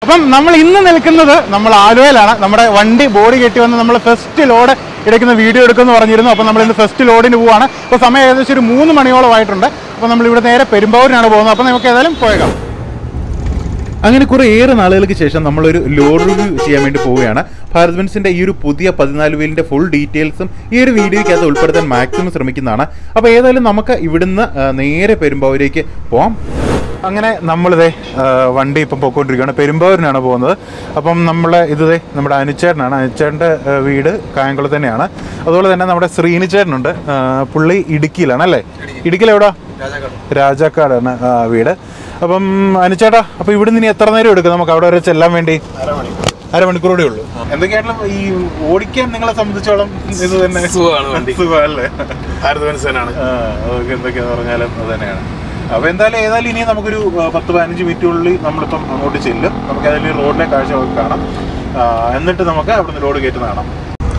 അപ്പം നമ്മൾ ഇന്ന് നിൽക്കുന്നത് നമ്മൾ ആലുവയിലാണ് നമ്മുടെ വണ്ടി ബോഡി കെട്ടി വന്ന് നമ്മൾ ഫസ്റ്റ് ലോഡ് എടുക്കുന്ന വീഡിയോ എടുക്കുമെന്ന് പറഞ്ഞിരുന്നു അപ്പോൾ നമ്മൾ ഇന്ന് ഫസ്റ്റ് ലോഡിന് പോവാണ് അപ്പോൾ സമയം ഏകദേശം ഒരു മൂന്ന് മണിയോളം ആയിട്ടുണ്ട് അപ്പോൾ നമ്മൾ ഇവിടെ നേരെ പെരുമ്പാവൂരിനാണ് പോകുന്നത് അപ്പോൾ നമുക്ക് ഏതായാലും പോയേക്കാം അങ്ങനെ കുറെ ഏറെ നാളുകൾക്ക് ശേഷം നമ്മളൊരു ലോഡ് റിവ്യൂ ചെയ്യാൻ വേണ്ടി പോവുകയാണ് ഭാരത് ബെൻസിന്റെ ഈ ഒരു പുതിയ പതിനാല് വീലിന്റെ ഫുൾ ഡീറ്റെയിൽസും ഈ ഒരു വീഡിയോയ്ക്കകത്ത് ഉൾപ്പെടുത്താൻ മാക്സിമം ശ്രമിക്കുന്നതാണ് അപ്പോൾ ഏതായാലും നമുക്ക് ഇവിടുന്ന് ആ, നേരെ പെരുമ്പാവൂരേക്ക് പോവാം അങ്ങനെ നമ്മളിതേ ആ, വണ്ടി ഇപ്പം പോയിക്കൊണ്ടിരിക്കുകയാണ് പെരുമ്പാവൂരിനാണ് പോകുന്നത് അപ്പം നമ്മൾ ഇത് ദേ നമ്മുടെ അനുച്ചേട്ടനാണ് അനുച്ചേട്ടൻ്റെ ആ, വീട് കായംകുളം തന്നെയാണ് അതുപോലെ തന്നെ നമ്മുടെ ശ്രീനിച്ചേട്ടനുണ്ട് ആ, പുള്ളി ഇടുക്കിയിലാണ് അല്ലേ ഇടുക്കിയിൽ എവിടാ രാജാക്കാടാണ് ആ, വീട് അപ്പം അനുച്ചേട്ടാ അപ്പോൾ ഇവിടുന്ന് ഇനി എത്ര നേരം എടുക്കും നമുക്ക് അവിടെ വരെ ചെല്ലാൻ വേണ്ടി അരമണിക്കൂർ കൂടെ ഉള്ളൂ എന്തൊക്കെയാണെങ്കിലും ഈ ഓടിക്കാൻ നിങ്ങളെ സംബന്ധിച്ചോളം ഇത് തന്നെ സുഖമാണ് വണ്ടി. സുഖമല്ലേ ഭാരത് ബെൻസനാണ് ആ, അതൊക്കെ എന്തൊക്കെയാന്ന് പറഞ്ഞാലും അത് തന്നെയാണ് അപ്പൊ എന്തായാലും ഏതായാലും ഇനി നമുക്കൊരു ആ, പത്ത് പതിനഞ്ച് മിനിറ്റുള്ളിൽ നമ്മളിപ്പം അങ്ങോട്ട് ചെല്ലും നമുക്ക് ഏതായാലും റോഡിലെ കാഴ്ച കാണാം ആ, എന്നിട്ട് നമുക്ക് അവിടുന്ന് റോഡ് കയറ്റുന്ന കാണാം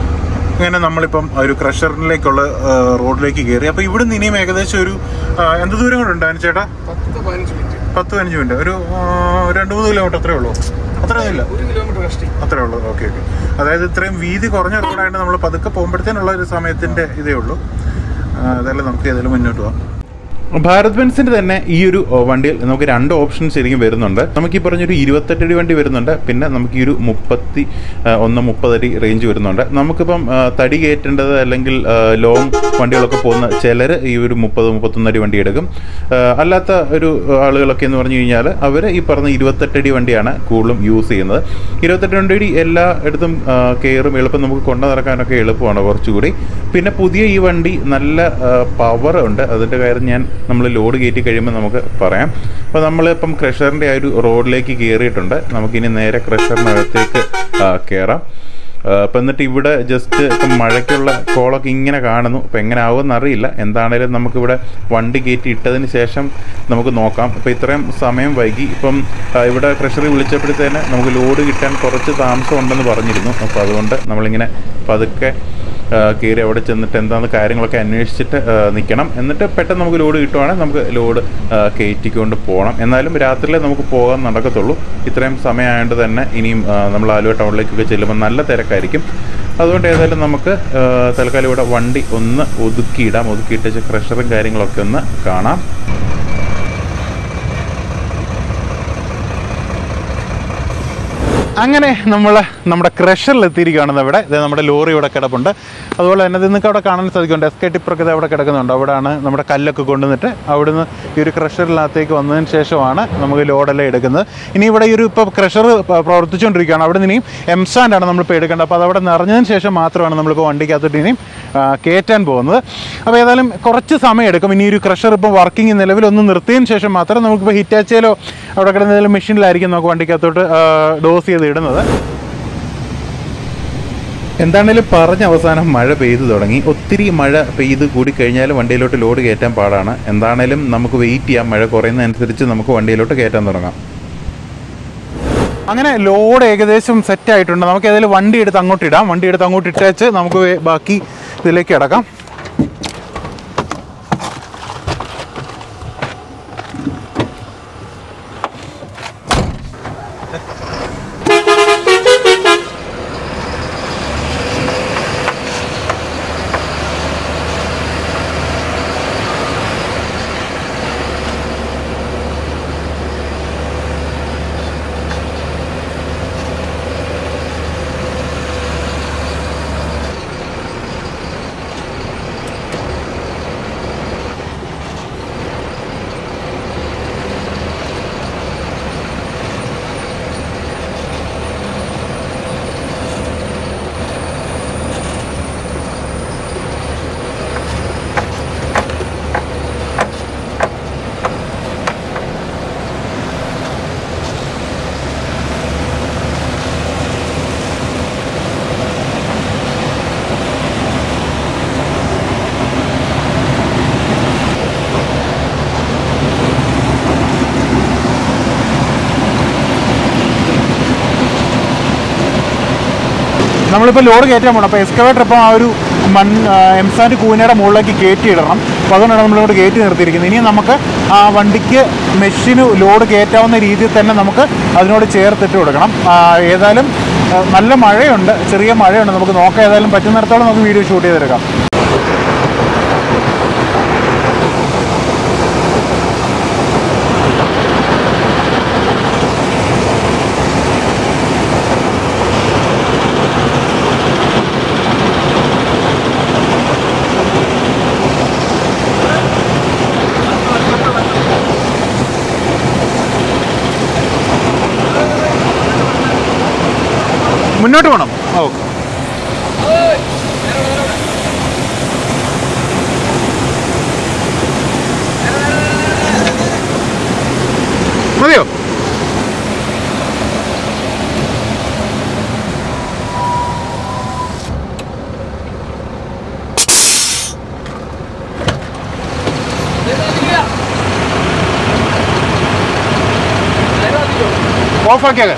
അങ്ങനെ നമ്മളിപ്പം ഒരു ക്രഷറിലേക്കുള്ള ആ, റോഡിലേക്ക് കയറി അപ്പൊ ഇവിടുന്ന് ഇനിയും ഏകദേശം ഒരു ആ, എന്ത് ദൂരം കൂടെ ഉണ്ട് ചേട്ടാ പത്ത് പതിനഞ്ച് മിനിറ്റ് പത്ത് പതിനഞ്ച് മിനിറ്റ് ഒരു ആ, രണ്ട് മൂന്ന് കിലോമീറ്റർ അത്രേ ഉള്ളൂ അത്രയൊന്നും ഇല്ല ഒരു കിലോമീറ്റർ കഷ്ടി അത്രേ ഉള്ളൂ ഓക്കെ ഓക്കെ അതായത് ഇത്രയും വീതി കുറഞ്ഞ റോഡായിട്ട് നമ്മൾ പതുക്കെ പോകുമ്പോഴത്തേനുള്ള ഒരു സമയത്തിന്റെ ഇതേ ഉള്ളൂ ആ, അതെല്ലാം നമുക്ക് ഏതായാലും മുന്നോട്ട് പോകാം ഭാരത് ബെൻസിന്റെ തന്നെ ഈ ഒരു ഓ, വണ്ടിയിൽ നമുക്ക് രണ്ട് ഓപ്ഷൻ ശരിക്കും വരുന്നുണ്ട് നമുക്ക് ഈ പറഞ്ഞൊരു ഇരുപത്തെട്ടടി വണ്ടി വരുന്നുണ്ട് പിന്നെ നമുക്ക് ഈ ഒരു മുപ്പത്തി ആ, ഒന്ന് മുപ്പതടി റേഞ്ച് വരുന്നുണ്ട് നമുക്കിപ്പം ആ, തടി കയറ്റേണ്ടത് അല്ലെങ്കിൽ ലോങ് വണ്ടികളൊക്കെ പോകുന്ന ചിലർ ഈ ഒരു മുപ്പത് മുപ്പത്തൊന്നടി വണ്ടി എടുക്കും ആ, അല്ലാത്ത ഒരു ആളുകളൊക്കെ എന്ന് പറഞ്ഞു കഴിഞ്ഞാൽ അവർ ഈ പറഞ്ഞ ഇരുപത്തെട്ടടി വണ്ടിയാണ് കൂടുതലും യൂസ് ചെയ്യുന്നത് ഇരുപത്തെട്ട് വണ്ടി എല്ലാ ഇടത്തും കയറും എളുപ്പം നമുക്ക് കൊണ്ടു നടക്കാനൊക്കെ എളുപ്പമാണ് കുറച്ചുകൂടി പിന്നെ പുതിയ ഈ വണ്ടി നല്ല പവർ ഉണ്ട് അതിൻ്റെ കാര്യം ഞാൻ നമ്മൾ ലോഡ് കയറ്റി കഴിയുമ്പോൾ നമുക്ക് പറയാം അപ്പോൾ നമ്മളിപ്പം ക്രഷറിൻ്റെ ആ ഒരു റോഡിലേക്ക് കയറിയിട്ടുണ്ട് നമുക്കിനി നേരെ ക്രഷറിനകത്തേക്ക് ആ, കയറാം അപ്പം എന്നിട്ട് ഇവിടെ ജസ്റ്റ് ഇപ്പം മഴയ്ക്കുള്ള കോളൊക്കെ ഇങ്ങനെ കാണുന്നു അപ്പം എങ്ങനെ ആവുമെന്ന് അറിയില്ല എന്താണേലും നമുക്കിവിടെ വണ്ടി കയറ്റി ഇട്ടതിന് ശേഷം നമുക്ക് നോക്കാം അപ്പോൾ ഇത്രയും സമയം വൈകി ഇപ്പം ആ, ഇവിടെ ക്രഷറി വിളിച്ചപ്പോഴത്തേന് നമുക്ക് ലോഡ് കിട്ടാൻ കുറച്ച് താമസം ഉണ്ടെന്ന് പറഞ്ഞിരുന്നു അപ്പോൾ അതുകൊണ്ട് നമ്മളിങ്ങനെ പതുക്കെ ആ, കയറി അവിടെ ചെന്നിട്ട് എന്താണെന്ന് കാര്യങ്ങളൊക്കെ അന്വേഷിച്ചിട്ട് ആ, നിൽക്കണം എന്നിട്ട് പെട്ടെന്ന് നമുക്ക് ലോഡ് കിട്ടുവാണെങ്കിൽ നമുക്ക് ലോഡ് ആ, കയറ്റിക്കൊണ്ട് പോകണം എന്നാലും രാത്രിയിലേ നമുക്ക് പോകാൻ നടക്കത്തുള്ളൂ ഇത്രയും സമയമായതുകൊണ്ട് തന്നെ ഇനിയും ആ, നമ്മൾ ആലുവ ടൗണിലേക്കൊക്കെ ചെല്ലുമ്പോൾ നല്ല തിരക്കായിരിക്കും അതുകൊണ്ട് ഏതായാലും നമുക്ക് ആ, തൽക്കാലം ഇവിടെ വണ്ടി ഒന്ന് ഒതുക്കിയിടാം ഒതുക്കിയിട്ട് ക്രഷറും കാര്യങ്ങളൊക്കെ ഒന്ന് കാണാം അങ്ങനെ നമ്മൾ നമ്മുടെ ക്രഷറിൽ എത്തിയിരിക്കുകയാണെന്ന് ഇവിടെ ഇത് നമ്മുടെ ലോറി ഇവിടെ കിടപ്പുണ്ട് അതുപോലെ തന്നെ ഇത് നിങ്ങൾക്ക് അവിടെ കാണാൻ സാധിക്കുന്നുണ്ട് എസ് കെ ടിപ്പറൊക്കെ ഇത് അവിടെ കിടക്കുന്നുണ്ട് അവിടെയാണ് നമ്മുടെ കല്ലൊക്കെ കൊണ്ടുവന്നിട്ട് അവിടുന്ന് ഈ ഒരു ക്രഷറിനകത്തേക്ക് വന്നതിന് ശേഷമാണ് നമുക്ക് ലോഡെല്ലാം എടുക്കുന്നത് ഇനി ഇവിടെ ഈ ഒരു ഇപ്പോൾ ക്രഷർ പ്രവർത്തിച്ചുകൊണ്ടിരിക്കുകയാണ് അവിടെ നിന്ന് ഇനിയും എം സ്റ്റാൻഡാണ് നമ്മളിപ്പോൾ എടുക്കേണ്ടത് അപ്പോൾ അതവിടെ നിറഞ്ഞതിന് ശേഷം മാത്രമാണ് നമ്മളിപ്പോൾ വണ്ടിക്കകത്തോട്ട് ഇനിയും ആ, കയറ്റാൻ പോകുന്നത് അപ്പോൾ ഏതായാലും കുറച്ച് സമയം എടുക്കും ഇനി ഒരു ക്രഷർ ഇപ്പോൾ വർക്കിംഗ് നിലവിൽ ഒന്ന് നിർത്തിയതിന് ശേഷം മാത്രം നമുക്കിപ്പോൾ ഹിറ്റാച്ചയിലോ അവിടെ കിടന്ന ഏതെങ്കിലും മെഷീനിലായിരിക്കും നമുക്ക് വണ്ടിക്കകത്തോട്ട് ഡോസ് ചെയ്ത് ഇടുന്നത് എന്താണേലും പറഞ്ഞ അവസാനം മഴ പെയ്തു തുടങ്ങി ഒത്തിരി മഴ പെയ്ത് കൂടി കഴിഞ്ഞാൽ വണ്ടിയിലോട്ട് ലോഡ് കയറ്റാൻ പാടാണ് എന്താണേലും നമുക്ക് വെയിറ്റ് ചെയ്യാം മഴ കുറയുന്നതനുസരിച്ച് നമുക്ക് വണ്ടിയിലോട്ട് കയറ്റാൻ തുടങ്ങാം അങ്ങനെ ലോഡ് ഏകദേശം സെറ്റ് ആയിട്ടുണ്ട് നമുക്ക് ഏതായാലും വണ്ടി എടുത്ത് അങ്ങോട്ട് ഇടാം വണ്ടി എടുത്ത് അങ്ങോട്ട് ഇട്ടേച്ച് നമുക്ക് വേ- ബാക്കി ഇതിലേക്ക് കിടക്കാം നമ്മളിപ്പോൾ ലോഡ് കയറ്റാൻ പോകണം അപ്പോൾ എക്സ്കവേറ്റർ ഇപ്പോൾ ആ ഒരു മൺ എംസാൻഡ് കൂനയുടെ മുകളിലേക്ക് കയറ്റി ഇടണം അപ്പോൾ അതുകൊണ്ടാണ് നമ്മളിവിടെ കയറ്റി നിർത്തിയിരിക്കുന്നത് ഇനി നമുക്ക് ആ വണ്ടിക്ക് മെഷീന് ലോഡ് കയറ്റാവുന്ന രീതിയിൽ തന്നെ നമുക്ക് അതിനോട് ചേർത്തിട്ട് കൊടുക്കണം ആ, ഏതായാലും ആ, നല്ല മഴയുണ്ട് ചെറിയ മഴയുണ്ട് നമുക്ക് നോക്കാം ഏതായാലും പറ്റുന്നിടത്തോളം നമുക്ക് വീഡിയോ ഷൂട്ട് ചെയ്തെടുക്കാം മുന്നോട്ട് പോകണം ഓക്കെ മതിയോ ഓഫാക്കിയാൽ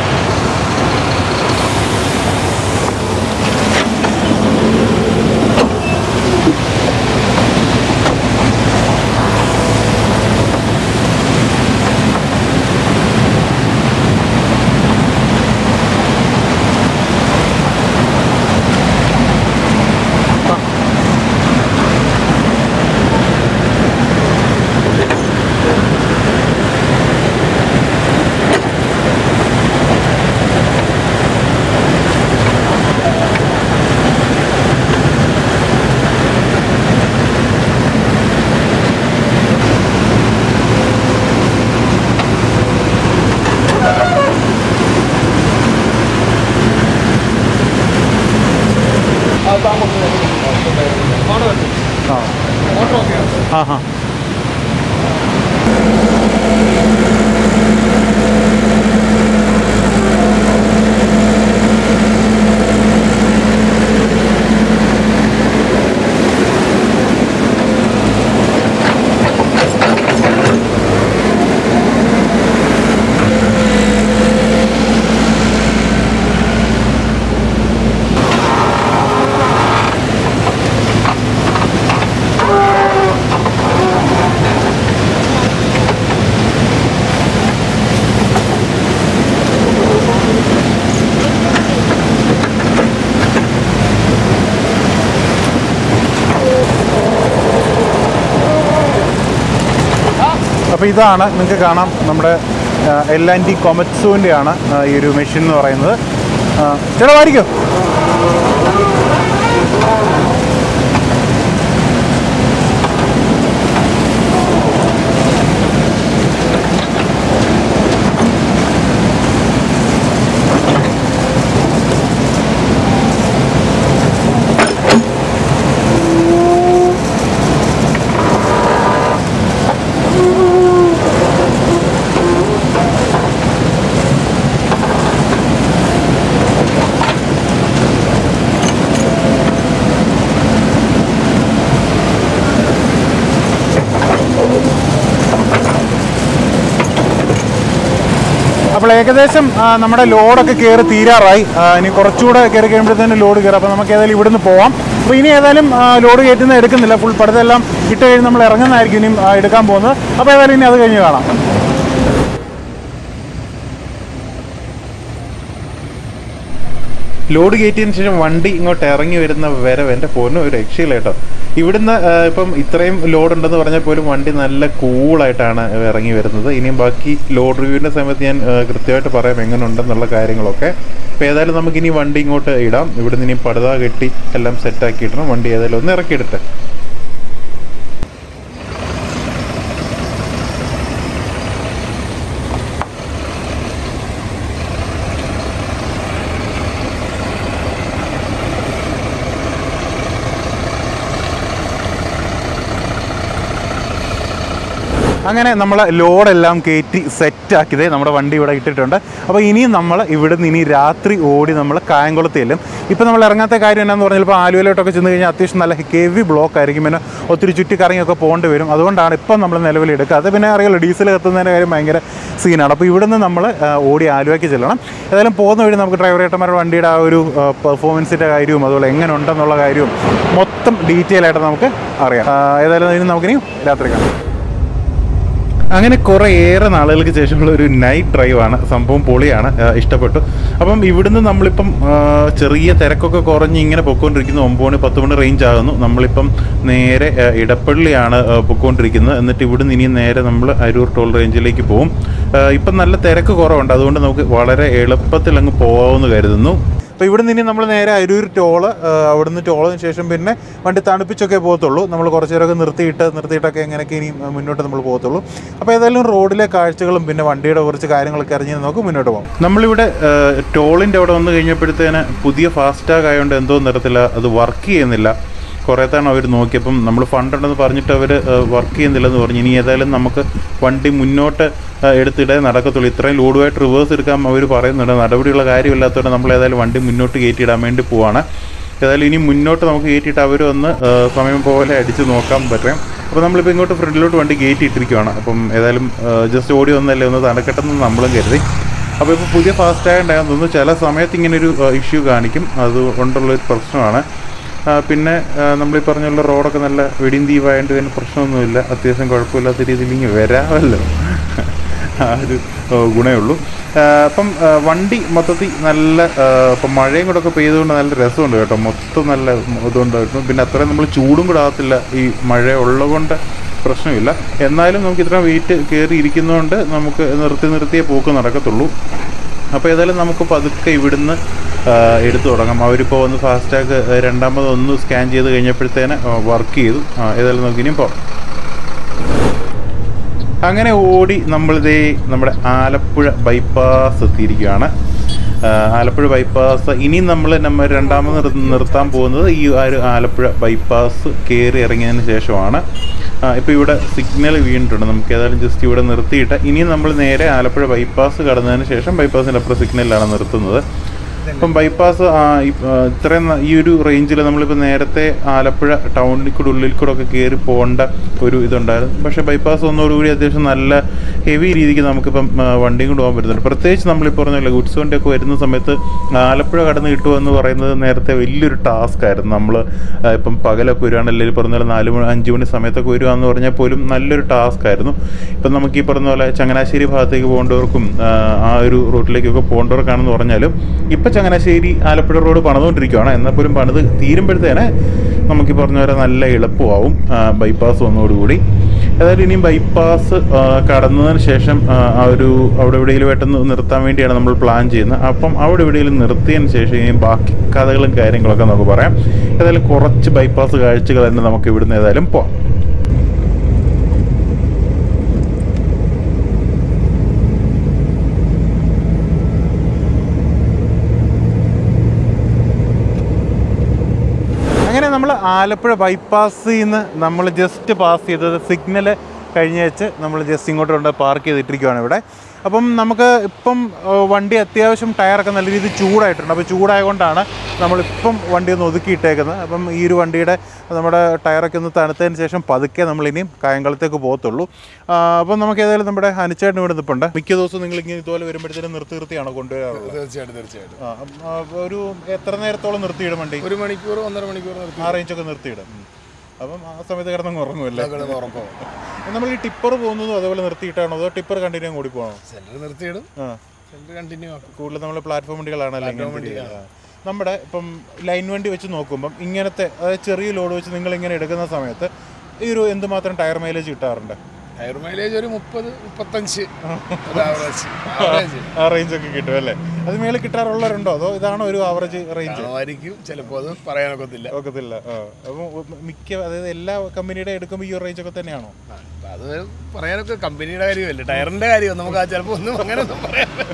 ആ ഹാ അപ്പോൾ ഇതാണ് നിങ്ങൾക്ക് കാണാം നമ്മുടെ എൽ ആൻഡ് ടി കൊമറ്റ്സുവിൻ്റെ ആണ് ആ, ഈ ഒരു മെഷീൻ എന്ന് പറയുന്നത് ആ, ചേട്ടാ വാരിക്കോ അപ്പോൾ ഏകദേശം ആ, നമ്മുടെ ലോഡൊക്കെ കയറി തീരാറായി ആ, ഇനി കുറച്ചുകൂടെ കയറി കഴിയുമ്പോഴത്തേന് ലോഡ് കയറും അപ്പോൾ നമുക്ക് ഏതായാലും ഇവിടുന്ന് പോവാം അപ്പോൾ ഇനി ഏതായാലും ആ, ലോഡ് കയറ്റുന്ന എടുക്കുന്നില്ല ഫുൾ പടുതെല്ലാം ഇട്ട് കഴിഞ്ഞ് നമ്മൾ ഇറങ്ങുന്നതായിരിക്കും ഇനിയും ആ, എടുക്കാൻ പോകുന്നത് അപ്പോൾ ഏതായാലും ഇനി അത് കഴിഞ്ഞ് കാണാം ലോഡ് കയറ്റിയതിന് ശേഷം വണ്ടി ഇങ്ങോട്ട് ഇറങ്ങി വരുന്ന വരവ് എൻ്റെ ഫോണിന് ഒരു രക്ഷയില്ല കേട്ടോ ഇവിടുന്ന് ആ, ഇപ്പം ഇത്രയും ലോഡ് ഉണ്ടെന്ന് പറഞ്ഞാൽ പോലും വണ്ടി നല്ല കൂളായിട്ടാണ് ഇറങ്ങി വരുന്നത് ഇനിയും ബാക്കി ലോഡ് റിവ്യൂവിൻ്റെ സമയത്ത് ഞാൻ ആ, കൃത്യമായിട്ട് പറയാം എങ്ങനെ ഉണ്ടെന്നുള്ള കാര്യങ്ങളൊക്കെ അപ്പോൾ ഏതായാലും നമുക്കിനി വണ്ടി ഇങ്ങോട്ട് ഇടാം ഇവിടുന്ന് ഇനി പടുത കെട്ടി എല്ലാം സെറ്റാക്കി ഇടണം വണ്ടി ഏതായാലും ഒന്ന് ഇറക്കിയിടട്ടെ അങ്ങനെ നമ്മൾ ലോഡെല്ലാം കയറ്റി സെറ്റാക്കിയത് നമ്മുടെ വണ്ടി ഇവിടെ ഇട്ടിട്ടുണ്ട് അപ്പോൾ ഇനിയും നമ്മൾ ഇവിടെ നിന്ന് ഇനി രാത്രി ഓടി നമ്മൾ കായംകുളത്ത് ചെല്ലും ഇപ്പോൾ നമ്മൾ ഇറങ്ങാത്ത കാര്യം എന്നാന്ന് പറഞ്ഞാൽ ഇപ്പോൾ ആലുവയിലോട്ടൊക്കെ ചെന്ന് കഴിഞ്ഞാൽ അത്യാവശ്യം നല്ല ഹെവി ബ്ലോക്ക് ആയിരിക്കും പിന്നെ ഒത്തിരി ചുറ്റിക്കറങ്ങിയൊക്കെ പോകേണ്ടി വരും അതുകൊണ്ടാണ് ഇപ്പം നമ്മൾ നിലവിൽ എടുക്കുക അത് പിന്നെ അറിയാലോ ഡീസൽ കത്തുന്നതിൻ്റെ കാര്യം ഭയങ്കര സീനാണ് അപ്പോൾ ഇവിടുന്ന് നമ്മൾ ഓടി ആലുവയ്ക്ക് ചെല്ലണം ഏതായാലും പോകുന്ന വഴി നമുക്ക് ഡ്രൈവർ ഏട്ടന്മാരുടെ വണ്ടിയുടെ ആ ഒരു പെർഫോമൻസിൻ്റെ കാര്യവും അതുപോലെ എങ്ങനെ ഉണ്ടെന്നുള്ള കാര്യവും മൊത്തം ഡീറ്റെയിൽ ആയിട്ട് നമുക്ക് അറിയാം ആ, ഏതായാലും ഇനി നമുക്കിനി രാത്രി കാണാം അങ്ങനെ കുറേ ഏറെ നാളുകൾക്ക് ശേഷമുള്ള ഒരു നൈറ്റ് ഡ്രൈവാണ് സംഭവം പൊളിയാണ് ആ, ഇഷ്ടപ്പെട്ടു അപ്പം ഇവിടുന്ന് നമ്മളിപ്പം ആ, ചെറിയ തിരക്കൊക്കെ കുറഞ്ഞ് ഇങ്ങനെ പൊയ്ക്കൊണ്ടിരിക്കുന്നു ഒമ്പത് മണി പത്ത് മണി റേഞ്ച് ആകുന്നു നമ്മളിപ്പം നേരെ ആ, ഇടപ്പള്ളിയാണ് ആ, പൊയ്ക്കൊണ്ടിരിക്കുന്നത് എന്നിട്ട് ഇവിടുന്ന് ഇനി നേരെ നമ്മൾ അരൂർ ടോൾ റേഞ്ചിലേക്ക് പോകും ആ, ഇപ്പം നല്ല തിരക്ക് കുറവുണ്ട് അതുകൊണ്ട് നമുക്ക് വളരെ എളുപ്പത്തിൽ അങ്ങ് പോകാമെന്ന് കരുതുന്നു അപ്പോൾ ഇവിടുന്ന് ഇനി നമ്മൾ നേരെ അരൂർ ടോള് ആ, അവിടുന്ന് ടോളിന് ശേഷം പിന്നെ വണ്ടി തണുപ്പിച്ചൊക്കെ പോകത്തുള്ളൂ നമ്മൾ കുറച്ച് നേരമൊക്കെ നിർത്തിയിട്ട് നിർത്തിയിട്ടൊക്കെ എങ്ങനെയൊക്കെ ഇനി മുന്നോട്ട് നമ്മൾ പോകത്തുള്ളൂ അപ്പോൾ ഏതായാലും റോഡിലെ കാഴ്ചകളും പിന്നെ വണ്ടിയുടെ കുറച്ച് കാര്യങ്ങളൊക്കെ അറിഞ്ഞ് നമുക്ക് മുന്നോട്ട് പോകാം നമ്മളിവിടെ ടോളിൻ്റെ അവിടെ വന്നു കഴിഞ്ഞപ്പോഴത്തേന് പുതിയ ഫാസ്റ്റാഗ് ആയതുകൊണ്ട് എന്തോ നിറത്തില്ല അത് വർക്ക് ചെയ്യുന്നില്ല കുറേ തവണ അവർ നോക്കിയപ്പം നമ്മൾ ഫണ്ട് ഉണ്ടെന്ന് പറഞ്ഞിട്ട് അവർ വർക്ക് ചെയ്യുന്നില്ലെന്ന് പറഞ്ഞു ഇനി ഏതായാലും നമുക്ക് വണ്ടി മുന്നോട്ട് ആ, എടുത്തിടേ നടക്കത്തുള്ളൂ ഇത്രയും ലോഡുമായിട്ട് റിവേഴ്സ് എടുക്കാൻ അവർ പറയുന്നുണ്ട് നടപടിയുള്ള കാര്യമില്ലാത്തതുകൊണ്ട് നമ്മൾ ഏതായാലും വണ്ടി മുന്നോട്ട് കയറ്റിയിടാൻ വേണ്ടി പോവാണ് ഏതായാലും ഇനി മുന്നോട്ട് നമുക്ക് കയറ്റിയിട്ട് അവർ ഒന്ന് ആ, സമയം പോലെ അടിച്ച് നോക്കാൻ പറ്റും അപ്പോൾ നമ്മളിപ്പോൾ ഇങ്ങോട്ട് ഫ്രണ്ടിലോട്ട് വണ്ടി കയറ്റിയിട്ടിരിക്കുകയാണ് അപ്പം ഏതായാലും ജസ്റ്റ് ഓടി വന്നല്ലേ ഒന്ന് തണക്കട്ടെന്ന് നമ്മളും കരുതി അപ്പോൾ ഇപ്പോൾ പുതിയ ഫാസ്റ്റാഗ് ഉണ്ടായെന്ന് തോന്നുന്നു ചില സമയത്ത് ഇങ്ങനെ ഒരു ഇഷ്യൂ കാണിക്കും അത് കൊണ്ടുള്ളൊരു പ്രശ്നമാണ് ആ, പിന്നെ ആ, നമ്മൾ ഈ പറഞ്ഞുള്ള റോഡൊക്കെ നല്ല വെടിയും തീവായതുകൊണ്ട് പിന്നെ പ്രശ്നമൊന്നുമില്ല അത്യാവശ്യം കുഴപ്പമില്ലാത്ത രീതിയിൽ ഇങ്ങനെ വരാമല്ലോ ആ ഒരു ആ, ഗുണമേ ഉള്ളൂ ആ, അപ്പം ആ, വണ്ടി മൊത്തത്തിൽ നല്ല ആ, ഇപ്പം മഴയും കൂടെ ഒക്കെ പെയ്തുകൊണ്ട് നല്ല രസമുണ്ട് കേട്ടോ മൊത്തം നല്ല ഇതുകൊണ്ടായിരുന്നു പിന്നെ അത്രയും നമ്മൾ ചൂടും കൂടെ ആകത്തില്ല ഈ മഴ ഉള്ളതുകൊണ്ട് പ്രശ്നമില്ല എന്നാലും നമുക്ക് ഇത്ര വെയിറ്റ് കയറി ഇരിക്കുന്നതുകൊണ്ട് നമുക്ക് നിർത്തി നിർത്തിയേ പോക്ക് നടക്കത്തുള്ളൂ അപ്പോൾ ഏതായാലും നമുക്ക് പതുക്കെ ഇവിടുന്ന് ആ, എടുത്തു തുടങ്ങാം അവരിപ്പോൾ ഒന്ന് ഫാസ്റ്റാഗ് രണ്ടാമത് ഒന്ന് സ്കാൻ ചെയ്ത് കഴിഞ്ഞപ്പോഴത്തേന് വർക്ക് ചെയ്തു ആ, ഏതായാലും നമുക്ക് ഇനിയും പോകാം അങ്ങനെ ഓടി നമ്മളിതേ നമ്മുടെ ആലപ്പുഴ ബൈപ്പാസ് എത്തിയിരിക്കുകയാണ് ആ, ആലപ്പുഴ ബൈപ്പാസ് ഇനി നമ്മൾ നമ്മൾ രണ്ടാമത് നിർ- നിർത്താൻ പോകുന്നത് ഈ ആ ഒരു ആലപ്പുഴ ബൈപ്പാസ് കയറി ഇറങ്ങിയതിന് ശേഷമാണ് ഇപ്പോൾ ഇവിടെ സിഗ്നൽ വീണിട്ടുണ്ട് നമുക്ക് ഏതായാലും ജസ്റ്റ് ഇവിടെ നിർത്തിയിട്ട് ഇനി നമ്മൾ നേരെ ആലപ്പുഴ ബൈപ്പാസ് കടന്നതിന് ശേഷം ബൈപ്പാസിൻ്റെ അപ്പുറം സിഗ്നലിലാണ് നിർത്തുന്നത് ഇപ്പം ബൈപ്പാസ് ആ, ഈ, ആ, ഇത്രയും ന- ഈ ഒരു റേഞ്ചിൽ നമ്മളിപ്പോൾ നേരത്തെ ആലപ്പുഴ ടൗണിൽ കൂടെ ഉള്ളിൽ കൂടെ ഒക്കെ കയറി പോകേണ്ട ഒരു ഇതുണ്ടായിരുന്നു പക്ഷേ ബൈപ്പാസ് ഒന്നോടുകൂടി അത്യാവശ്യം നല്ല ഹെവി രീതിക്ക് നമുക്കിപ്പം ആ, വണ്ടിയും കൊണ്ട് പോകാൻ പറ്റുന്നുണ്ട് പ്രത്യേകിച്ച് നമ്മളിപ്പോൾ പറഞ്ഞില്ല ഗുഡ്സ് വണ്ടിയൊക്കെ വരുന്ന സമയത്ത് ആലപ്പുഴ കടന്ന് കിട്ടുക എന്ന് പറയുന്നത് നേരത്തെ വലിയൊരു ടാസ്ക് ആയിരുന്നു നമ്മൾ ഇപ്പം പകലൊക്കെ വരുവാണ് അല്ലെങ്കിൽ പറഞ്ഞ പോലെ നാല് മണി അഞ്ച് മണി സമയത്തൊക്കെ വരുവാന്ന് പറഞ്ഞാൽ പോലും നല്ലൊരു ടാസ്ക് ആയിരുന്നു ഇപ്പം നമുക്ക് ഈ പറഞ്ഞ പോലെ ചങ്ങനാശ്ശേരി ഭാഗത്തേക്ക് പോകേണ്ടവർക്കും ആ, ആ ഒരു റൂട്ടിലേക്കൊക്കെ പോകേണ്ടവർക്കാണെന്ന് പറഞ്ഞാലും ഇപ്പം ചങ്ങനാശ്ശേരി ആലപ്പുഴ റോഡ് പണിതുകൊണ്ടിരിക്കുകയാണ് എന്നാൽ പോലും പണിത് തീരുമ്പോഴത്തേനെ നമുക്ക് ഈ പറഞ്ഞ പോലെ നല്ല എളുപ്പമാവും ബൈപ്പാസ് വന്നതോടുകൂടി ഏതായാലും ഇനിയും ബൈപ്പാസ് ആ, കടന്നതിന് ശേഷം ആ, ആ ഒരു അവിടെ എവിടെയെങ്കിലും പെട്ടെന്ന് നിർത്താൻ വേണ്ടിയാണ് നമ്മൾ പ്ലാൻ ചെയ്യുന്നത് അപ്പം അവിടെ എവിടെയെങ്കിലും നിർത്തിയതിന് ശേഷം ഇനി ബാക്കി കഥകളും കാര്യങ്ങളൊക്കെ നമുക്ക് പറയാം ഏതായാലും കുറച്ച് ബൈപ്പാസ് കാഴ്ചകൾ തന്നെ നമുക്ക് ഇവിടുന്ന് ഏതായാലും പോവാം അങ്ങനെ നമ്മൾ ആലപ്പുഴ ബൈപ്പാസിൽ നിന്ന് നമ്മൾ ജസ്റ്റ് പാസ് ചെയ്തത് സിഗ്നൽ കഴിഞ്ഞ് വെച്ച് നമ്മൾ ജസ്റ്റ് ഇങ്ങോട്ട് കൊണ്ട് പാർക്ക് ചെയ്തിട്ടിരിക്കുകയാണ് ഇവിടെ അപ്പം നമുക്ക് ഇപ്പം ആ, വണ്ടി അത്യാവശ്യം ടയറൊക്കെ നല്ല രീതിയിൽ ചൂടായിട്ടുണ്ട് അപ്പോൾ ചൂടായതുകൊണ്ടാണ് നമ്മളിപ്പം വണ്ടി ഒന്ന് ഒതുക്കിയിട്ടേക്കുന്നത് അപ്പം ഈ ഒരു വണ്ടിയുടെ നമ്മുടെ ടയറൊക്കെ ഒന്ന് തണുത്തതിന് ശേഷം പതുക്കെ നമ്മൾ ഇനിയും കായംകുളത്തേക്ക് പോകത്തുള്ളൂ ആ, അപ്പം നമുക്ക് ഏതായാലും നമ്മുടെ അനുച്ചേട്ടൻ ഇവിടെ നിൽപ്പുണ്ട് മിക്ക ദിവസവും നിങ്ങൾ ഇങ്ങനെ ഇതുപോലെ വരുമ്പോഴത്തേനും നിർത്തി നിർത്തിയാണോ കൊണ്ടുവരാറുള്ളത് തീർച്ചയായിട്ടും തീർച്ചയായിട്ടും ആ, ആ, ഒരു എത്ര നേരത്തോളം നിർത്തിയിടും വണ്ടി ഒരു മണിക്കൂർ ഒന്നര മണിക്കൂർ നിർത്തി ആ റേഞ്ചൊക്കെ നിർത്തിയിടും ഉം. അപ്പം ആ സമയത്ത് കിടന്നങ്ങ് ഉറങ്ങുമല്ലേ കിടന്ന് ഉറക്കവും നമ്മൾ ഈ ടിപ്പർ പോകുന്നതും അതേപോലെ നിർത്തിയിട്ടാണോ അതോ ടിപ്പർ കണ്ടിന്യൂ കൂടി പോകണോ സെന്റർ നിർത്തിയിടും ആ സെന്റർ കണ്ടിന്യൂ ആക്കും കൂടുതൽ നമ്മൾ പ്ലാറ്റ്ഫോം വണ്ടികളാണല്ലോ ഇങ്ങനെ ചെയ്യുന്നത്. ആ. നമ്മുടെ ഇപ്പം ലൈൻ വണ്ടി വെച്ച് നോക്കുമ്പം ഇങ്ങനത്തെ അതായത് ചെറിയ ലോഡ് വെച്ച് നിങ്ങൾ ഇങ്ങനെ എടുക്കുന്ന സമയത്ത് ഈ ഒരു എന്തുമാത്രം ടയർ മൈലേജ് കിട്ടാറുണ്ട് ടയർ മൈലേജ് ഒരു മുപ്പത് മുപ്പത്തഞ്ച് ആവറേജ് ആവറേജ് ആ റേഞ്ച് ഒക്കെ കിട്ടും അല്ലേ അത് മേളിൽ കിട്ടാറുള്ളവരുണ്ടോ അതോ ഇതാണോ ഒരു ആവറേജ് റേഞ്ച് ആയിരിക്കും ചിലപ്പോൾ അത് പറയാനൊക്കത്തില്ല ഒക്കത്തില്ല ആ അപ്പം മിക്ക അതായത് എല്ലാ കമ്പനിയുടെ എടുക്കുമ്പോൾ ഈ റേഞ്ച് ഒക്കെ തന്നെയാണോ ആ, അപ്പൊ അത് പറയാനൊക്കെ കമ്പനിയുടെ കാര്യമല്ലേ ടയറിന്റെ കാര്യം നമുക്ക് ആ ചിലപ്പോൾ ഒന്നും അങ്ങനെ ഒന്നും പറയാൻ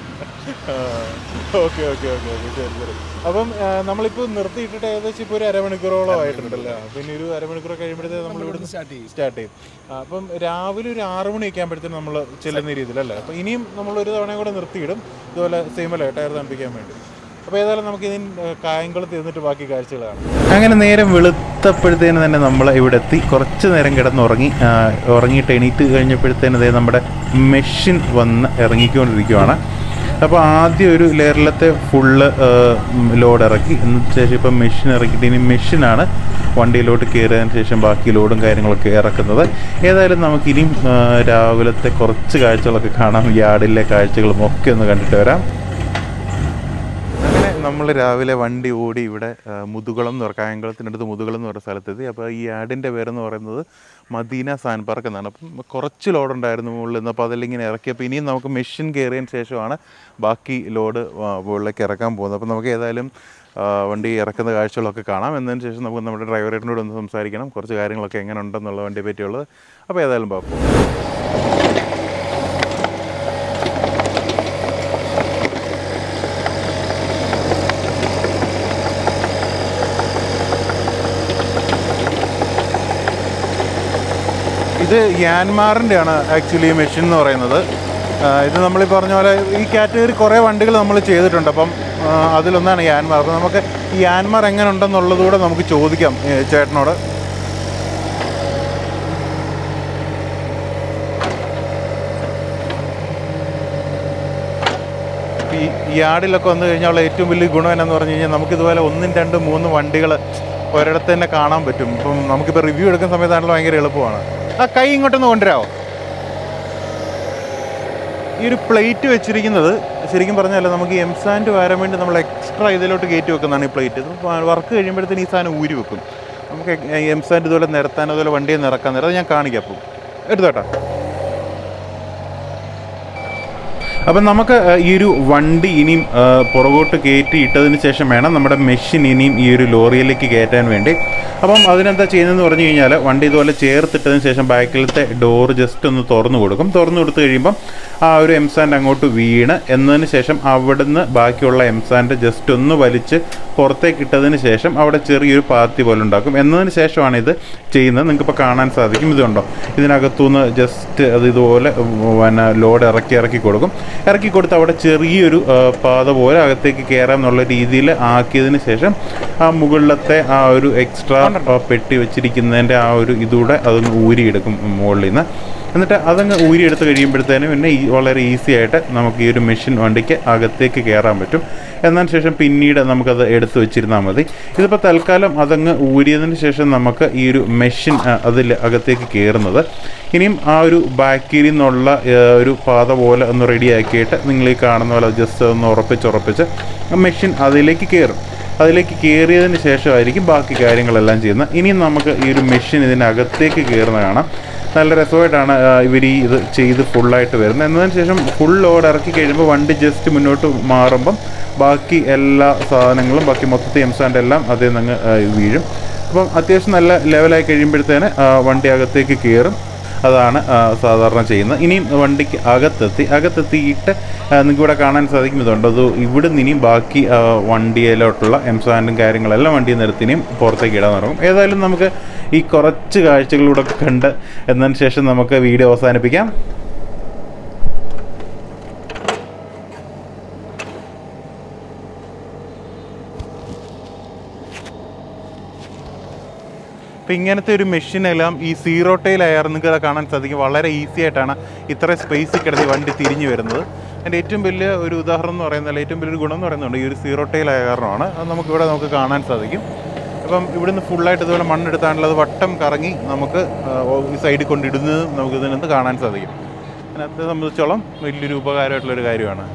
ഓക്കെ ഓക്കെ ഓക്കെ ഓക്കെ ശരി ശരി അപ്പം ആ, നമ്മളിപ്പോ നിർത്തിയിട്ടിട്ട് ഏകദേശം ഇപ്പോൾ ഒരു അരമണിക്കൂറോളം ആയിട്ടുണ്ടല്ലോ പിന്നെ ഒരു അരമണിക്കൂർ കഴിയുമ്പോഴത്തേക്ക് നമ്മൾ ഇവിടുന്ന് സ്റ്റാർട്ട് ചെയ്യും സ്റ്റാർട്ട് ചെയ്യും ആ, അപ്പം രാവിലെ ഒരു ആറു മണിയൊക്കെ ആകുമ്പോഴത്തേനും നമ്മൾ ചെല്ലുന്ന രീതിയിലല്ലേ അപ്പം ഇനിയും നമ്മൾ ഒരു തവണ കൂടെ നിർത്തിയിടും ഇതുപോലെ സെയിമല്ലേ ടയർ തണുപ്പിക്കാൻ വേണ്ടി അപ്പോൾ ഏതായാലും നമുക്ക് ഇതിന് കായംകുളത്ത് ഇരുന്നിട്ട് ബാക്കി കാഴ്ചകൾ കാണാം അങ്ങനെ നേരം വെളുത്തപ്പോഴത്തേന് തന്നെ നമ്മൾ ഇവിടെ എത്തി കുറച്ച് നേരം കിടന്നുറങ്ങി ആ, ഉറങ്ങിയിട്ട് എണീറ്റ് കഴിഞ്ഞപ്പോഴത്തേന് അതേ നമ്മുടെ മെഷീൻ വന്ന് ഇറങ്ങിക്കൊണ്ടിരിക്കുവാണ് അപ്പോൾ ആദ്യം ഒരു ലെയറിലത്തെ ഫുള്ള് ലോഡ് ഇറക്കി എന്നിട്ട് ശേഷം ഇപ്പം മെഷീൻ ഇറക്കിയിട്ട് ഇനി മെഷീനാണ് വണ്ടിയിലോട്ട് കയറിയതിന് ശേഷം ബാക്കി ലോഡും കാര്യങ്ങളൊക്കെ ഇറക്കുന്നത് ഏതായാലും നമുക്കിനിയും ആ, രാവിലത്തെ കുറച്ച് കാഴ്ചകളൊക്കെ കാണാം യാർഡിലെ കാഴ്ചകളും ഒക്കെ ഒന്ന് കണ്ടിട്ട് വരാം അങ്ങനെ നമ്മൾ രാവിലെ വണ്ടി ഓടി ഇവിടെ ആ, മുതുകുളം എന്ന് പറയും കായംകുളത്തിനടുത്ത് മുതുകുളം എന്ന് പറയുന്ന സ്ഥലത്തെത്തി അപ്പോൾ ഈ ആഡിൻ്റെ പേരെന്ന് പറയുന്നത് മദീന സാൻ പാർക്ക് എന്നാണ് അപ്പം കുറച്ച് ലോഡ് ഉണ്ടായിരുന്നു മുകളിൽ നിന്ന് അപ്പോൾ അതിലിങ്ങനെ ഇറക്കിയപ്പോൾ ഇനിയും നമുക്ക് മെഷീൻ കയറിയതിന് ശേഷമാണ് ബാക്കി ലോഡ് മുകളിലേക്ക് ഇറക്കാൻ പോകുന്നത് അപ്പോൾ നമുക്ക് ഏതായാലും ആ, വണ്ടി ഇറക്കുന്ന കാഴ്ചകളൊക്കെ കാണാം എന്നതിന് ശേഷം നമുക്ക് നമ്മുടെ ഡ്രൈവറേറ്റിനോട് ഒന്ന് സംസാരിക്കണം കുറച്ച് കാര്യങ്ങളൊക്കെ എങ്ങനെ ഉണ്ടെന്നുള്ള വണ്ടിയെ പറ്റിയുള്ളത് അപ്പോൾ ഏതായാലും പാപ്പോ ഇത് യാൻമാറിൻ്റെ ആണ് ആക്ച്വലി മെഷീൻ എന്ന് പറയുന്നത് ആ, ഇത് നമ്മൾ ഈ പറഞ്ഞ പോലെ ഈ കാറ്റഗറി കുറേ വണ്ടികൾ നമ്മൾ ചെയ്തിട്ടുണ്ട് അപ്പം ആ, അതിലൊന്നാണ് യാൻമാർ അപ്പോൾ നമുക്ക് ഈ യാൻമാർ എങ്ങനെ ഉണ്ടെന്നുള്ളത് കൂടെ നമുക്ക് ചോദിക്കാം ഏ, ചേട്ടനോട് ഈ യാർഡിലൊക്കെ വന്നു കഴിഞ്ഞാൽ ഏറ്റവും വലിയ ഗുണം എന്നാന്ന് പറഞ്ഞു കഴിഞ്ഞാൽ നമുക്ക് ഇതുപോലെ ഒന്നും രണ്ടും മൂന്നും വണ്ടികൾ ഒരിടത്ത് തന്നെ കാണാൻ പറ്റും ഇപ്പം നമുക്കിപ്പോൾ റിവ്യൂ എടുക്കുന്ന സമയത്താണല്ലോ ഭയങ്കര എളുപ്പമാണ് ആ കൈ ഇങ്ങോട്ടൊന്ന് കൊണ്ടുവരാമോ ഈ ഒരു പ്ലേറ്റ് വെച്ചിരിക്കുന്നത് ശരിക്കും പറഞ്ഞാൽ നമുക്ക് എം സാൻഡ് വരാൻ വേണ്ടി നമ്മൾ എക്സ്ട്രാ ഇതിലോട്ട് കയറ്റി വെക്കുന്നതാണ് ഈ പ്ലേറ്റ് ഇത് വർക്ക് കഴിയുമ്പോഴത്തേന് ഈ സാധനം ഊരി വെക്കും നമുക്ക് എം സാൻഡ് ഇതുപോലെ നിരത്താൻ അതുപോലെ വണ്ടിയെ നിറക്കാൻ നേരം അത് ഞാൻ കാണിക്കാം അപ്പം എടുത്തോട്ടാ അപ്പം നമുക്ക് ആ, ഈ ഒരു വണ്ടി ഇനിയും ആ, പുറകോട്ട് കയറ്റി ഇട്ടതിന് ശേഷം വേണം നമ്മുടെ മെഷീൻ ഇനിയും ഈ ഒരു ലോറിയിലേക്ക് കയറ്റാൻ വേണ്ടി അപ്പം അതിനെന്താ ചെയ്യുന്നതെന്ന് പറഞ്ഞു കഴിഞ്ഞാൽ വണ്ടി ഇതുപോലെ ചേർത്തിട്ടതിന് ശേഷം ബാക്കിലത്തെ ഡോർ ജസ്റ്റ് ഒന്ന് തുറന്നു കൊടുക്കും തുറന്നു കൊടുത്തു കഴിയുമ്പം ആ ഒരു എംസാൻഡ് അങ്ങോട്ട് വീണ് എന്നതിന് ശേഷം അവിടുന്ന് ബാക്കിയുള്ള എംസാൻഡ് ജസ്റ്റ് ഒന്ന് വലിച്ച് പുറത്തേക്ക് ഇട്ടതിന് ശേഷം അവിടെ ചെറിയൊരു പാത്തി പോലെ ഉണ്ടാക്കും എന്നതിന് ശേഷമാണ് ഇത് ചെയ്യുന്നത് നിങ്ങൾക്കിപ്പോൾ കാണാൻ സാധിക്കും ഇതുണ്ടോ ഇതിനകത്തുനിന്ന് ജസ്റ്റ് അത് ഇതുപോലെ ഉം, പിന്നെ ലോഡ് ഇറക്കി ഇറക്കി കൊടുക്കും ഇറക്കി കൊടുത്ത് അവിടെ ചെറിയൊരു ആ, പാത പോലെ അകത്തേക്ക് കയറാം എന്നുള്ള രീതിയിൽ ആക്കിയതിന് ശേഷം ആ മുകളിലത്തെ ആ ഒരു എക്സ്ട്രാ പെട്ടി വെച്ചിരിക്കുന്നതിൻ്റെ ആ ഒരു ഇതൂടെ അതൊന്ന് ഊരിയെടുക്കും മുകളിൽ നിന്ന് എന്നിട്ട് അതങ്ങ് ഊരിയെടുത്ത് കഴിയുമ്പോഴത്തേനും പിന്നെ ഈ വളരെ ഈസി ആയിട്ട് നമുക്ക് ഈ ഒരു മെഷീൻ വണ്ടിക്ക് അകത്തേക്ക് കയറാൻ പറ്റും എന്നതിന് ശേഷം പിന്നീട് നമുക്കത് എടുത്ത് വെച്ചിരുന്നാൽ മതി ഇതിപ്പോൾ തൽക്കാലം അതങ്ങ് ഊരിയതിന് ശേഷം നമുക്ക് ഈ ഒരു മെഷീൻ അതിൽ അകത്തേക്ക് കയറുന്നത് ഇനിയും ആ ഒരു ബാക്കിൽ നിന്നുള്ള ആ, ഒരു പാത പോലെ ഒന്ന് റെഡിയാക്കിയിട്ട് നിങ്ങൾ ഈ കാണുന്ന പോലെ ജസ്റ്റ് ഒന്ന് ഉറപ്പിച്ച് ഉറപ്പിച്ച് മെഷീൻ അതിലേക്ക് കയറും അതിലേക്ക് കയറിയതിന് ശേഷമായിരിക്കും ബാക്കി കാര്യങ്ങളെല്ലാം ചെയ്യുന്നത് ഇനിയും നമുക്ക് ഈ ഒരു മെഷീൻ ഇതിനകത്തേക്ക് കയറുന്ന കാണാം നല്ല രസമായിട്ടാണ് ഇവർ ഈ ഇത് ചെയ്ത് ഫുള്ളായിട്ട് വരുന്നത് എന്നതിന് ശേഷം ഫുൾ ലോഡ് ഇറക്കി കഴിയുമ്പോൾ വണ്ടി ജസ്റ്റ് മുന്നോട്ട് മാറുമ്പം ബാക്കി എല്ലാ സാധനങ്ങളും ബാക്കി മൊത്തത്തിൽ എംസാൻ്റെ എല്ലാം അതിൽ നിന്ന് വീഴും അപ്പം അത്യാവശ്യം നല്ല ലെവലായി കഴിയുമ്പോഴത്തേന് ആ, വണ്ടി അകത്തേക്ക് കയറും അതാണ് ആ, സാധാരണ ചെയ്യുന്നത് ഇനിയും വണ്ടിക്ക് അകത്തെത്തി അകത്തെത്തിയിട്ട് നിങ്ങൾക്ക് ഇവിടെ കാണാൻ സാധിക്കും ഇതുണ്ട് അത് ഇവിടെ നിന്ന് ഇനിയും ബാക്കി ആ, വണ്ടിയിലോട്ടുള്ള എംസാൻഡും കാര്യങ്ങളെല്ലാം വണ്ടിയിൽ നിരത്തിനെയും പുറത്തേക്ക് ഇടാൻ തുടങ്ങും ഏതായാലും നമുക്ക് ഈ കുറച്ച് കാഴ്ചകളിലൂടെ ഒക്കെ കണ്ട് എന്നതിന് ശേഷം നമുക്ക് വീഡിയോ അവസാനിപ്പിക്കാം അപ്പോൾ ഇങ്ങനത്തെ ഒരു മെഷീനെല്ലാം ഈ സീറോ ടൈൽ അയർ നിങ്ങൾക്ക് അത് കാണാൻ സാധിക്കും വളരെ ഈസി ആയിട്ടാണ് ഇത്ര സ്പേസിൽ കിടന്ന് ഈ വണ്ടി തിരിഞ്ഞു വരുന്നത് അതിൻ്റെ ഏറ്റവും വലിയ ഒരു ഉദാഹരണം എന്ന് പറയുന്നത് അല്ലെങ്കിൽ ഏറ്റവും വലിയൊരു ഗുണം എന്ന് പറയുന്നുണ്ട് ഈ ഒരു സീറോ ടൈൽ അയറിനാണ് അത് നമുക്കിവിടെ നമുക്ക് കാണാൻ സാധിക്കും അപ്പം ഇവിടുന്ന് ഫുള്ളായിട്ട് ഇതുപോലെ മണ്ണെടുത്താണുള്ളത് വട്ടം കറങ്ങി നമുക്ക് ആ, ഈ സൈഡിൽ കൊണ്ടിടുന്നത് നമുക്ക് ഇതിനകത്ത് കാണാൻ സാധിക്കും അതിനകത്തെ സംബന്ധിച്ചോളം വലിയൊരു ഉപകാരമായിട്ടുള്ളൊരു കാര്യമാണ്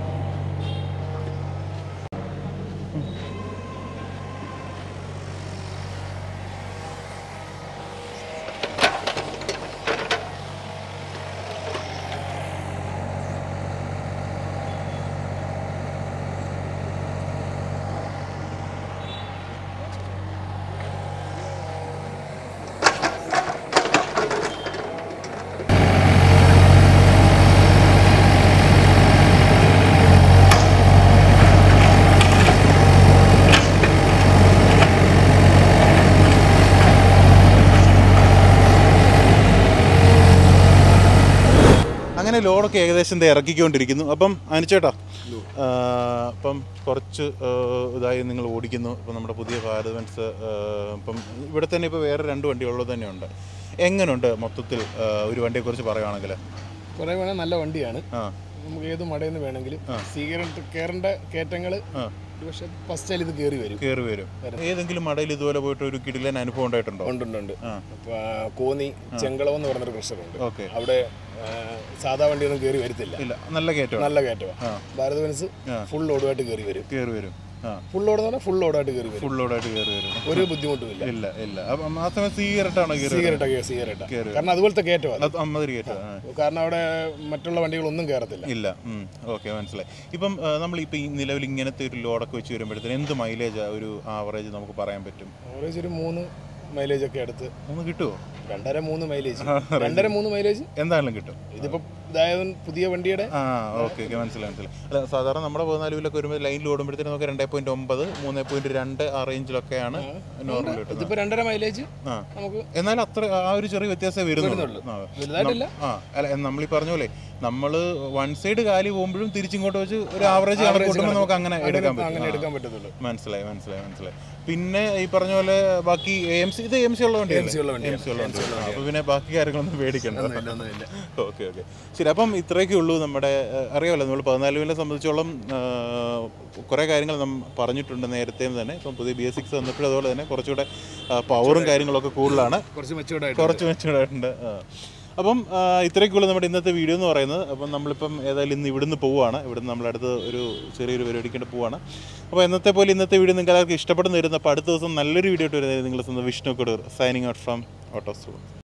ലോഡൊക്കെ ഏകദേശം ദേ ഇറക്കിക്കൊണ്ടിരിക്കുന്നു അപ്പം അനുചേട്ടാ ആ, അപ്പം കുറച്ച് ആ, ഇതായി നിങ്ങൾ ഓടിക്കുന്നു ഇപ്പം നമ്മുടെ പുതിയ ഭാരത് ബെൻസ് ആ, ഇപ്പം ഇവിടെ തന്നെ ഇപ്പോൾ വേറെ രണ്ട് വണ്ടിയുള്ളത് തന്നെയുണ്ട് എങ്ങനെയുണ്ട് മൊത്തത്തിൽ ആ, ഒരു വണ്ടിയെക്കുറിച്ച് പറയുവാണെങ്കിൽ കുറേ വേണേൽ നല്ല വണ്ടിയാണ് ആ നമുക്ക് ഏത് മടയിൽ നിന്ന് വേണമെങ്കിലും സ്വീകരണ കയറേണ്ട കയറ്റങ്ങൾ ആ. പക്ഷെ ഫസ്റ്റ് ഇത് കയറി വരും കയറി വരും ഏതെങ്കിലും മടയിൽ ഇതുപോലെ പോയിട്ട് ഒരു കിടിലൻ അനുഭവം ഉണ്ടായിട്ടുണ്ടോ ഉണ്ടുണ്ട് ആ. കോന്നി ചെങ്കളവ് എന്ന് പറഞ്ഞൊരു ക്രഷറുണ്ട് ഓക്കെ അവിടെ ആ, സാധാ വണ്ടിയൊന്നും കയറി വരത്തില്ല ഇല്ല നല്ല കയറ്റം നല്ല കയറ്റമാണ് ഭാരത് ബെൻസ് ഫുൾ ലോഡുമായിട്ട് കയറി വരും കയറി വരും ആ ഫുൾ ലോഡ് എന്ന് പറഞ്ഞാൽ ഫുൾ ലോഡായിട്ട് കയറി വരും ഫുൾ ലോഡായിട്ട് കയറി വരും ഒരു ബുദ്ധിമുട്ടുമില്ല ഇല്ല ഇല്ല അപ്പം ആ സമയം സീകരട്ടാണോ കയറി സിഗരറ്റ സിഗരറ്റ കയറി കാരണം അതുപോലത്തെ കയറ്റമാണ് അത് അമ്മതിരി കയറ്റം ആ കാരണം അവിടെ മറ്റുള്ള വണ്ടികളൊന്നും കയറത്തില്ല ഇല്ല ഓക്കെ മനസ്സിലായി ഇപ്പം ആ, നമ്മളിപ്പോൾ ഈ നിലവിൽ ഇങ്ങനത്തെ ഒരു ലോഡൊക്കെ വെച്ച് വരുമ്പോഴത്തേന് എന്ത് മൈലേജ് ഒരു ആവറേജ് നമുക്ക് പറയാൻ പറ്റും ആവറേജ് ഒരു മൂന്ന് മൈലേജ് ഒക്കെ അടുത്ത് ഒന്ന് കിട്ടുമോ രണ്ടര മൂന്ന് മൈലേജ് രണ്ടര മൂന്ന് മൈലേജ് എന്തായാലും കിട്ടും ഇതിപ്പോ ഇതായത് പുതിയ വണ്ടിയുടെ ആ ഓക്കെ ഓക്കെ മനസ്സിലായി മനസ്സിലായി അല്ല സാധാരണ നമ്മുടെ പതിനാലുവിലൊക്കെ വരുമ്പോൾ ലൈനിൽ ഓടുമ്പോഴത്തേന് നമുക്ക് രണ്ടേ പോയിന്റ് ഒമ്പത് മൂന്ന് പോയിന്റ് രണ്ട് ആ റേഞ്ചിലൊക്കെയാണ് നോർമൽ കിട്ടുന്നത് ഇതിപ്പോ രണ്ടര മൈലേജ് ആ നമുക്ക് എന്നാൽ അത്ര ആ ഒരു ചെറിയ വ്യത്യാസമേ വരുന്നുള്ളൂ ആ. വലുതായിട്ടില്ല ആ അല്ല നമ്മൾ ഈ പറഞ്ഞ പോലെ നമ്മൾ വൺ സൈഡ് കാലി പോകുമ്പോഴും തിരിച്ചിങ്ങോട്ട് വെച്ച് ഒരു ആവറേജ് കണക്കൂട്ടുമ്പോൾ നമുക്ക് അങ്ങനെ എടുക്കാൻ അങ്ങനെ പറ്റും എടുക്കാൻ പറ്റത്തുള്ളൂ മനസ്സിലായി മനസ്സിലായി മനസ്സിലായി പിന്നെ ഈ പറഞ്ഞ പോലെ ബാക്കി എം സി ഇത് എം സി ഉള്ള വണ്ടി MC ഉള്ള വണ്ടിയാണ്. എം സി ഉള്ള വണ്ടി അപ്പോൾ പിന്നെ ബാക്കി കാര്യങ്ങളൊന്നും പേടിക്കണ്ട ഒന്നുമില്ല ഓക്കെ ഓക്കെ ശരി അപ്പം ഇത്രയൊക്കെ ഉള്ളൂ നമ്മുടെ ഏഹ്, അറിയാമല്ലോ നമ്മൾ പതിനാലുവിനെ സംബന്ധിച്ചോളം കുറേ കാര്യങ്ങൾ നാം പറഞ്ഞിട്ടുണ്ട് നേരത്തെയും തന്നെ ഇപ്പം പുതിയ ബി എസ് സിക്സ് വന്നപ്പോഴും അതുപോലെ തന്നെ കുറച്ചുകൂടെ പവറും കാര്യങ്ങളൊക്കെ കൂടുതലാണ് കുറച്ച് മെച്ചൂർഡായിട്ട് കുറച്ച് മെച്ചൂർഡായിട്ടുണ്ട് ആ. അപ്പം ആ, ഇത്രയൊക്കെയുള്ളൂ നമ്മുടെ ഇന്നത്തെ വീഡിയോ എന്ന് പറയുന്നത് അപ്പം നമ്മളിപ്പം ഏതായാലും ഇന്ന് ഇവിടുന്ന് പോവുകയാണ് ഇവിടുന്ന് നമ്മളടുത്ത് ഒരു ചെറിയൊരു പരിപാടിക്കേണ്ട പോവാണ് അപ്പോൾ എന്നത്തെ പോലെ ഇന്നത്തെ വീഡിയോ നിങ്ങൾക്ക് എല്ലാവർക്കും ഇഷ്ടപ്പെടുന്ന വരുന്ന അപ്പോൾ അടുത്ത ദിവസം നല്ലൊരു വീഡിയോ ആയിട്ട് വരുന്നത് നിങ്ങൾ സ്വന്തം Vishnu Kodur signing out from auto studio